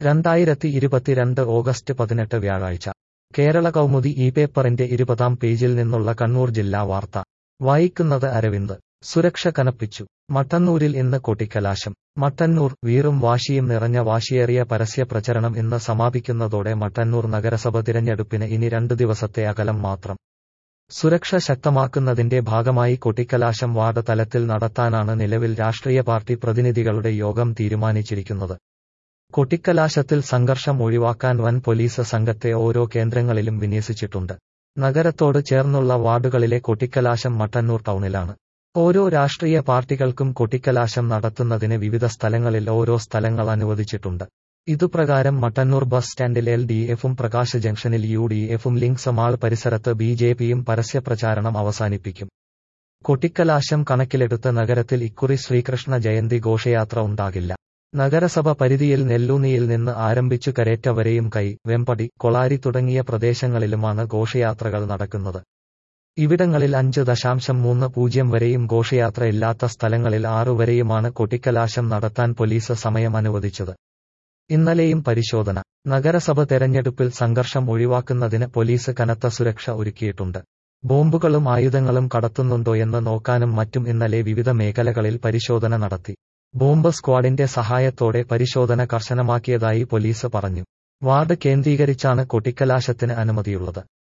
രണ്ടായിരത്തി ഇരുപത്തിരണ്ട് ഓഗസ്റ്റ് പതിനെട്ട് വ്യാഴാഴ്ച കേരള കൗമുദി ഈ പേപ്പറിന്റെ ഇരുപതാം പേജിൽ നിന്നുള്ള കണ്ണൂർ ജില്ലാ വാർത്ത വായിക്കുന്നത് അരവിന്ദ് സുരക്ഷ കനപ്പിച്ചു മട്ടന്നൂരിൽ ഇന്ന് കൊട്ടിക്കലാശം മട്ടന്നൂർ വീറും വാശിയും നിറഞ്ഞ വാശിയേറിയ പരസ്യ പ്രചരണം ഇന്ന് സമാപിക്കുന്നതോടെ മട്ടന്നൂർ നഗരസഭ തിരഞ്ഞെടുപ്പിന് ഇനി രണ്ടു ദിവസത്തെ അകലം മാത്രം സുരക്ഷ ശക്തമാക്കുന്നതിന്റെ ഭാഗമായി കൊട്ടിക്കലാശം വാർഡ് തലത്തിൽ നടത്താനാണ് നിലവിൽ രാഷ്ട്രീയ പാർട്ടി പ്രതിനിധികളുടെ യോഗം തീരുമാനിച്ചിരിക്കുന്നത് കൊട്ടിക്കലാശത്തിൽ സംഘർഷം ഒഴിവാക്കാൻ വൻ പോലീസ് സംഘത്തെ ഓരോ കേന്ദ്രങ്ങളിലും വിന്യസിച്ചിട്ടുണ്ട് നഗരത്തോട് ചേർന്നുള്ള വാർഡുകളിലെ കൊട്ടിക്കലാശം മട്ടന്നൂർ ടൗണിലാണ് ഓരോ രാഷ്ട്രീയ പാർട്ടികൾക്കും കൊട്ടിക്കലാശം നടത്തുന്നതിന് വിവിധ സ്ഥലങ്ങളിൽ ഓരോ സ്ഥലങ്ങൾ അനുവദിച്ചിട്ടുണ്ട് ഇതുപ്രകാരം മട്ടന്നൂർ ബസ് സ്റ്റാൻഡിൽ എൽ ഡി എഫും പ്രകാശ് ജംഗ്ഷനിൽ യു ഡി എഫും ലിങ്ക്സ് മാൾ പരിസരത്ത് ബി ജെ പിയും പരസ്യപ്രചാരണം അവസാനിപ്പിക്കും കൊട്ടിക്കലാശം കണക്കിലെടുത്ത് നഗരത്തിൽ ഇക്കുറി ശ്രീകൃഷ്ണ ജയന്തി ഘോഷയാത്ര ഉണ്ടാകില്ല നഗരസഭ പരിധിയിൽ നെല്ലൂന്നിയിൽ നിന്ന് ആരംഭിച്ചു കരേറ്റ വരെയും കൈ വെമ്പടി കൊളാരി തുടങ്ങിയ പ്രദേശങ്ങളിലുമാണ് ഘോഷയാത്രകൾ നടക്കുന്നത് ഇവിടങ്ങളിൽ അഞ്ച് ദശാംശം മൂന്ന് പൂജ്യം വരെയും ഘോഷയാത്ര ഇല്ലാത്ത സ്ഥലങ്ങളിൽ ആറു വരെയുമാണ് കൊട്ടിക്കലാശം നടത്താൻ പോലീസ് സമയം അനുവദിച്ചത് ഇന്നലെയും പരിശോധന നഗരസഭ തെരഞ്ഞെടുപ്പിൽ സംഘർഷം ഒഴിവാക്കുന്നതിന് പോലീസ് കനത്ത സുരക്ഷ ഒരുക്കിയിട്ടുണ്ട് ബോംബുകളും ആയുധങ്ങളും കടത്തുന്നുണ്ടോയെന്ന് നോക്കാനും മറ്റും ഇന്നലെ വിവിധ മേഖലകളിൽ പരിശോധന നടത്തി ബോംബ് സ്ക്വാഡിന്റെ സഹായത്തോടെ പരിശോധന കർശനമാക്കിയതായി പോലീസ് പറഞ്ഞു വാർഡ് കേന്ദ്രീകരിച്ചാണ് കൊട്ടിക്കലാശത്തിന് അനുമതിയുള്ളത്